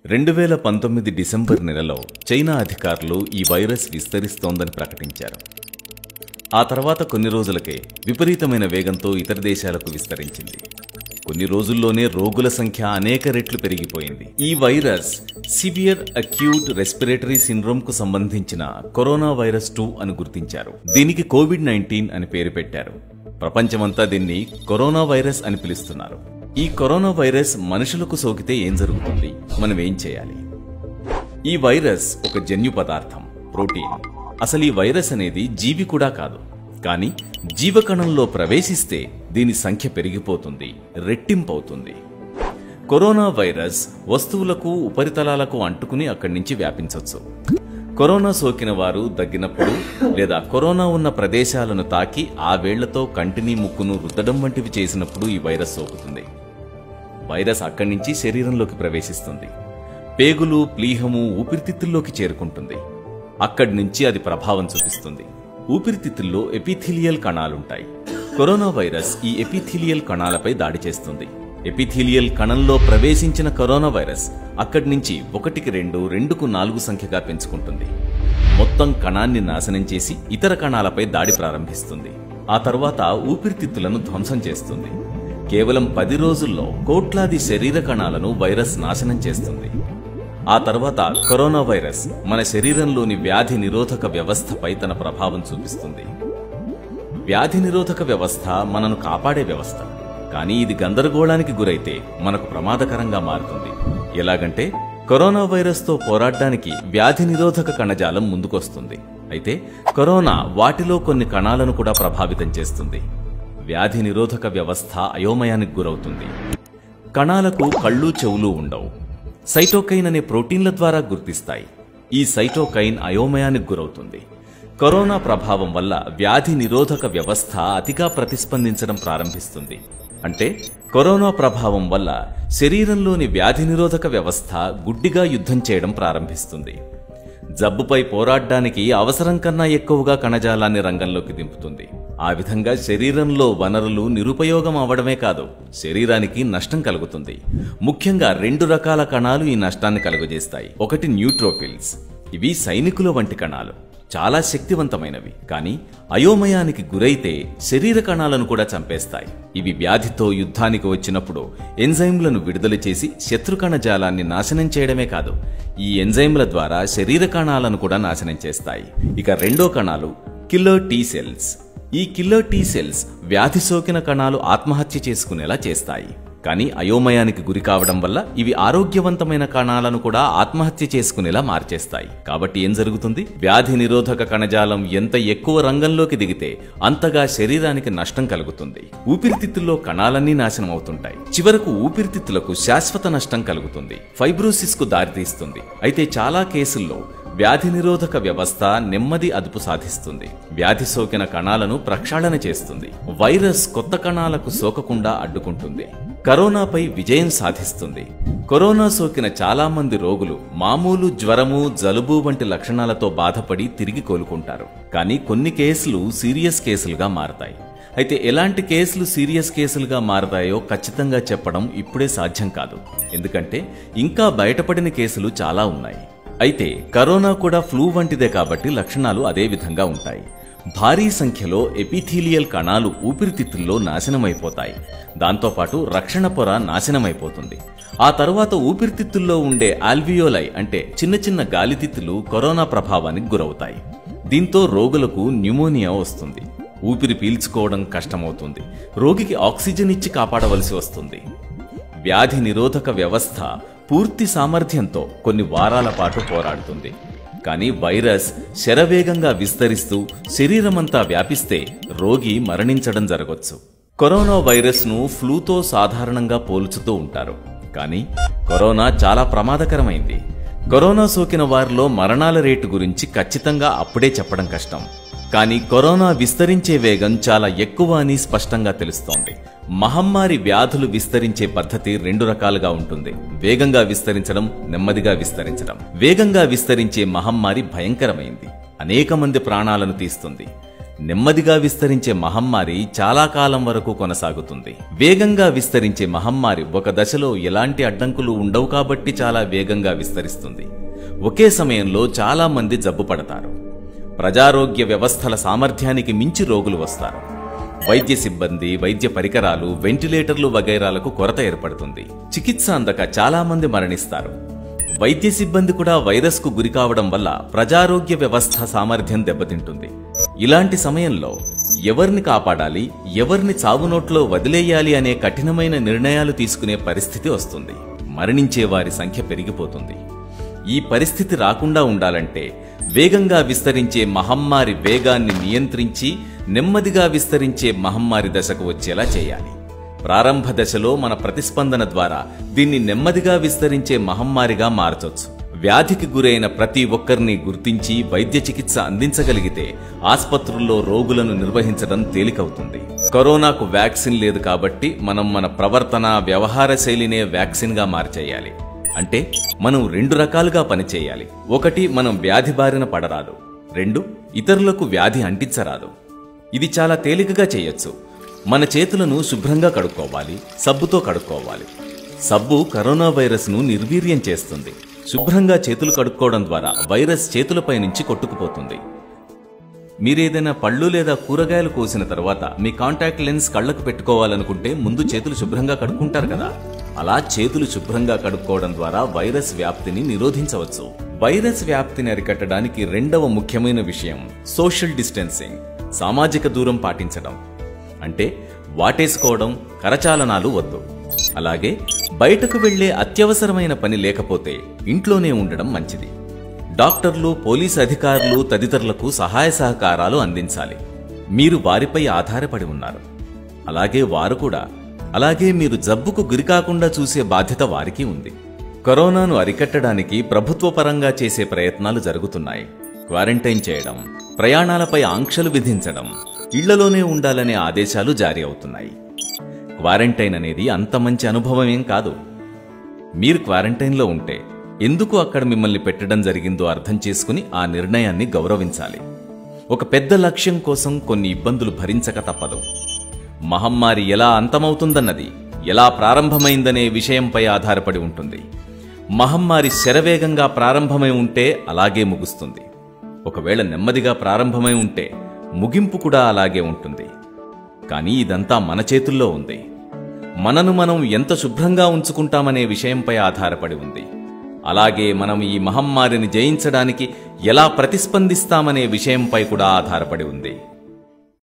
రెండు వేల పంతొమ్మిది డిసెంబర్ నెలలో చైనా అధికారులు ఈ వైరస్ విస్తరిస్తోందని ప్రకటించారు ఆ తర్వాత కొన్ని రోజులకే విపరీతమైన వేగంతో ఇతర దేశాలకు విస్తరించింది కొన్ని రోజుల్లోనే రోగుల సంఖ్య అనేక రెట్లు పెరిగిపోయింది ఈ virus severe acute respiratory syndrome కు సంబంధించిన కరోనా వైరస్ టూ అని గుర్తించారు దీనికి కోవిడ్ నైన్టీన్ అని పేరు పెట్టారు ప్రపంచమంతా దీన్ని కరోనా వైరస్ అని పిలుస్తున్నారు ఈ కరోనా వైరస్ మనుషులకు సోకితే ఏం జరుగుతుంది మనం ఏం చేయాలి ఈ వైరస్ ఒక జన్యు పదార్థం ప్రోటీన్ అసలు ఈ వైరస్ అనేది జీవి కూడా కాదు కానీ జీవకణంలో ప్రవేశిస్తే దీని సంఖ్య పెరిగిపోతుంది రెట్టింపవుతుంది కరోనా వైరస్ వస్తువులకు ఉపరితలాలకు అంటుకుని అక్కడి నుంచి వ్యాపించవచ్చు కరోనా సోకిన వారు దగ్గినప్పుడు లేదా కరోనా ఉన్న ప్రదేశాలను తాకి ఆ వేళ్లతో కంటిని ముక్కును రుద్దడం వంటివి చేసినప్పుడు ఈ వైరస్ సోకుతుంది వైరస్ అక్కడి నుంచి శరీరంలోకి ప్రవేశిస్తుంది పేగులు ప్లీహము ఊపిరితిత్తుల్లోకి చేరుకుంటుంది అక్కడి నుంచి అది ప్రభావం చూపిస్తుంది ఊపిరితిత్తుల్లో ఎపిథీలియల్ కణాలుంటాయి కరోనా వైరస్ ఈ ఎపిథీలియల్ కణాలపై దాడి చేస్తుంది ఎపిథీలియల్ కణంలో ప్రవేశించిన కరోనా వైరస్ అక్కడి నుంచి ఒకటికి రెండు రెండుకు నాలుగు సంఖ్యగా పెంచుకుంటుంది మొత్తం కణాన్ని నాశనం చేసి ఇతర కణాలపై దాడి ప్రారంభిస్తుంది ఆ తర్వాత ఊపిరితిత్తులను ధ్వంసం చేస్తుంది కేవలం పది రోజుల్లో కోట్లాది శరీర కణాలను వైరస్ నాశనం చేస్తుంది ఆ తర్వాత కరోనా వైరస్ మన శరీరంలోని వ్యాధి నిరోధక వ్యవస్థపై తన ప్రభావం చూపిస్తుంది వ్యాధి నిరోధక వ్యవస్థ మనను కాపాడే వ్యవస్థ కానీ ఇది గందరగోళానికి గురైతే మనకు ప్రమాదకరంగా మారుతుంది ఎలాగంటే కరోనా వైరస్తో పోరాడడానికి వ్యాధి నిరోధక కణజాలం ముందుకొస్తుంది అయితే కరోనా వాటిలో కొన్ని కణాలను కూడా ప్రభావితం చేస్తుంది వ్యాధి నిరోధక వ్యవస్థ అయోమయానికి గురవుతుంది కణాలకు కళ్ళు చెవులు ఉండవు సైటోకైన్ అనే ప్రోటీన్ల ద్వారా గుర్తిస్తాయి ఈ సైటోకైన్ అయోమయానికి గురవుతుంది కరోనా ప్రభావం వల్ల వ్యాధి నిరోధక వ్యవస్థ అతిగా ప్రతిస్పందించడం ప్రారంభిస్తుంది అంటే కరోనా ప్రభావం వల్ల శరీరంలోని వ్యాధి నిరోధక వ్యవస్థ గుడ్డిగా యుద్ధం చేయడం ప్రారంభిస్తుంది జబ్బుపై పోరాడ్డానికి అవసరం కన్నా ఎక్కువగా కణజాలాన్ని రంగంలోకి దింపుతుంది ఆ విధంగా శరీరంలో వనరులు నిరుపయోగం అవడమే కాదు శరీరానికి నష్టం కలుగుతుంది ముఖ్యంగా రెండు రకాల కణాలు ఈ నష్టాన్ని కలుగజేస్తాయి ఒకటి న్యూట్రోఫిల్స్ ఇవి సైనికుల వంటి కణాలు చాలా శక్తివంతమైనవి కానీ అయోమయానికి గురైతే శరీర కణాలను కూడా చంపేస్తాయి ఇవి వ్యాధితో యుద్ధానికి వచ్చినప్పుడు ఎంజైమ్లను విడుదల చేసి శత్రు కణజాలాన్ని నాశనం చేయడమే కాదు ఈ ఎంజైమ్ల ద్వారా శరీర కణాలను కూడా నాశనం చేస్తాయి ఇక రెండో కణాలు కిల్లర్ టీ సెల్స్ ఈ కిల్లర్ టీ సెల్స్ వ్యాధి సోకిన కణాలు ఆత్మహత్య చేసుకునేలా చేస్తాయి కానీ అయోమయానికి గురి కావడం వల్ల ఇవి ఆరోగ్యవంతమైన కణాలను కూడా ఆత్మహత్య చేసుకునేలా మార్చేస్తాయి కాబట్టి ఏం జరుగుతుంది వ్యాధి నిరోధక కణజాలం ఎంత ఎక్కువ రంగంలోకి దిగితే అంతగా శరీరానికి నష్టం కలుగుతుంది ఊపిరితిత్తుల్లో కణాలన్నీ నాశనం అవుతుంటాయి చివరకు ఊపిరితిత్తులకు శాశ్వత నష్టం కలుగుతుంది ఫైబ్రోసిస్ కు దారితీస్తుంది అయితే చాలా కేసుల్లో వ్యాధి నిరోధక వ్యవస్థ నెమ్మది అదుపు సాధిస్తుంది వ్యాధి సోకిన కణాలను ప్రక్షాళన చేస్తుంది వైరస్ కొత్త కణాలకు సోకకుండా అడ్డుకుంటుంది కరోనాపై విజయం సాధిస్తుంది కరోనా సోకిన చాలా మంది రోగులు మామూలు జ్వరము జలుబు వంటి లక్షణాలతో బాధపడి తిరిగి కోలుకుంటారు కానీ కొన్ని కేసులు సీరియస్ కేసులుగా మారతాయి అయితే ఎలాంటి కేసులు సీరియస్ కేసులుగా మారతాయో ఖచ్చితంగా చెప్పడం ఇప్పుడే సాధ్యం కాదు ఎందుకంటే ఇంకా బయటపడిన కేసులు చాలా ఉన్నాయి అయితే కరోనా కూడా ఫ్లూ వంటిదే కాబట్టి లక్షణాలు అదే విధంగా ఉంటాయి భారీ సంఖ్యలో ఎపిథీలియల్ కణాలు ఊపిరితిత్తుల్లో నాశనమైపోతాయి దాంతోపాటు రక్షణ పొర నాశనమైపోతుంది ఆ తరువాత ఊపిరితిత్తుల్లో ఉండే ఆల్వియోలై అంటే చిన్న చిన్న గాలితిత్తులు కరోనా ప్రభావానికి గురవుతాయి దీంతో రోగులకు న్యూమోనియా వస్తుంది ఊపిరి పీల్చుకోవడం కష్టమవుతుంది రోగికి ఆక్సిజన్ ఇచ్చి కాపాడవలసి వస్తుంది వ్యాధి నిరోధక వ్యవస్థ పూర్తి సామర్థ్యంతో కొన్ని వారాల పాటు పోరాడుతుంది కానీ వైరస్ శరవేగంగా విస్తరిస్తూ శరీరమంతా వ్యాపిస్తే రోగి మరణించడం జరగొచ్చు కరోనా వైరస్ను ఫ్లూతో సాధారణంగా పోల్చుతూ ఉంటారు కానీ కరోనా చాలా ప్రమాదకరమైంది కరోనా సోకిన వారిలో మరణాల రేటు గురించి ఖచ్చితంగా అప్పుడే చెప్పడం కష్టం కానీ కరోనా విస్తరించే వేగం చాలా ఎక్కువ అని స్పష్టంగా తెలుస్తోంది మహమ్మారి వ్యాధులు విస్తరించే పద్ధతి రెండు రకాలుగా ఉంటుంది వేగంగా విస్తరించడం నెమ్మదిగా విస్తరించడం వేగంగా విస్తరించే మహమ్మారి భయంకరమైంది అనేక మంది ప్రాణాలను తీస్తుంది నెమ్మదిగా విస్తరించే మహమ్మారి చాలా కాలం వరకు కొనసాగుతుంది వేగంగా విస్తరించే మహమ్మారి ఒక దశలో ఎలాంటి అడ్డంకులు ఉండవు కాబట్టి చాలా వేగంగా విస్తరిస్తుంది ఒకే సమయంలో చాలా మంది జబ్బు పడతారు ప్రజారోగ్య వ్యవస్థల సామర్థ్యానికి మించి రోగులు వస్తారు వైద్య సిబ్బంది వైద్య పరికరాలు వెంటిలేటర్లు వగైరాలకు కొరత ఏర్పడుతుంది చికిత్స అందక చాలా మంది మరణిస్తారు వైద్య సిబ్బంది కూడా వైరస్కు గురి కావడం వల్ల ప్రజారోగ్య వ్యవస్థ సామర్థ్యం దెబ్బతింటుంది ఇలాంటి సమయంలో ఎవరిని కాపాడాలి ఎవరిని చావునోట్లో వదిలేయాలి అనే కఠినమైన నిర్ణయాలు తీసుకునే పరిస్థితి వస్తుంది మరణించే వారి సంఖ్య పెరిగిపోతుంది ఈ పరిస్థితి రాకుండా ఉండాలంటే వేగంగా విస్తరించే మహమ్మారి వేగాన్ని నియంత్రించి నెమ్మదిగా విస్తరించే మహమ్మారి దశకు వచ్చేలా చేయాలి ప్రారంభ దశలో మన ప్రతిస్పందన ద్వారా దీన్ని నెమ్మదిగా విస్తరించే మహమ్మారిగా మార్చొచ్చు వ్యాధికి గురైన ప్రతి ఒక్కరిని గుర్తించి వైద్య చికిత్స అందించగలిగితే ఆస్పత్రుల్లో రోగులను నిర్వహించడం తేలికవుతుంది కరోనాకు వ్యాక్సిన్ లేదు కాబట్టి మనం మన ప్రవర్తన వ్యవహార శైలినే వ్యాక్సిన్గా మార్చేయాలి అంటే మనం రెండు రకాలుగా పనిచేయాలి ఒకటి మనం వ్యాధి బారిన పడరాదు రెండు ఇతరులకు వ్యాధి అంటించరాదు ఇది చాలా తేలికగా చేయొచ్చు మన చేతులను శుభ్రంగా కడుక్కోవాలి సబ్బుతో కడుక్కోవాలి సబ్బు కరోనా వైరస్ను నిర్వీర్యం చేస్తుంది శుభ్రంగా చేతులు కడుక్కోవడం ద్వారా వైరస్ చేతులపై నుంచి కొట్టుకుపోతుంది మీరేదైనా పళ్ళు లేదా కూరగాయలు కోసిన తర్వాత మీ కాంటాక్ట్ లెన్స్ కళ్ళకు పెట్టుకోవాలనుకుంటే ముందు చేతులు శుభ్రంగా కడుక్కుంటారు కదా అలా చేతులు శుభ్రంగా కడుక్కోవడం ద్వారా వైరస్ వ్యాప్తిని నిరోధించవచ్చు వైరస్ వ్యాప్తిని అరికట్టడానికి రెండవ ముఖ్యమైన విషయం సోషల్ డిస్టెన్సింగ్ సామాజిక దూరం పాటించడం అంటే వాటేసుకోవడం కరచాలనాలు వద్దు అలాగే బయటకు వెళ్లే అత్యవసరమైన పని లేకపోతే ఇంట్లోనే ఉండడం మంచిది డాక్టర్లు పోలీస్ అధికారులు తదితరులకు సహాయ సహకారాలు అందించాలి మీరు వారిపై ఆధారపడి ఉన్నారు అలాగే వారు కూడా అలాగే మీరు జబ్బుకు గురికాకుండా చూసే బాధ్యత వారికి ఉంది కరోనాను అరికట్టడానికి ప్రభుత్వ పరంగా చేసే ప్రయత్నాలు జరుగుతున్నాయి క్వారంటైన్ చేయడం ప్రయాణాలపై ఆంక్షలు విధించడం ఇళ్లలోనే ఉండాలనే ఆదేశాలు జారీ అవుతున్నాయి క్వారంటైన్ అనేది అంత మంచి అనుభవం ఏం కాదు మీరు క్వారంటైన్లో ఉంటే ఎందుకు అక్కడ మిమ్మల్ని పెట్టడం జరిగిందో అర్థం చేసుకుని ఆ నిర్ణయాన్ని గౌరవించాలి ఒక పెద్ద లక్ష్యం కోసం కొన్ని ఇబ్బందులు భరించక తప్పదు మహమ్మారి ఎలా అంతమవుతుందన్నది ఎలా ప్రారంభమైందనే విషయంపై ఆధారపడి ఉంటుంది మహమ్మారి శరవేగంగా ప్రారంభమై ఉంటే అలాగే ముగుస్తుంది ఒకవేళ నెమ్మదిగా ప్రారంభమై ఉంటే ముగింపు కూడా అలాగే ఉంటుంది కానీ ఇదంతా మన చేతుల్లో ఉంది మనను మనం ఎంత శుభ్రంగా ఉంచుకుంటామనే విషయంపై ఆధారపడి ఉంది అలాగే మనం ఈ మహమ్మారిని జయించడానికి ఎలా ప్రతిస్పందిస్తామనే విషయంపై కూడా ఆధారపడి ఉంది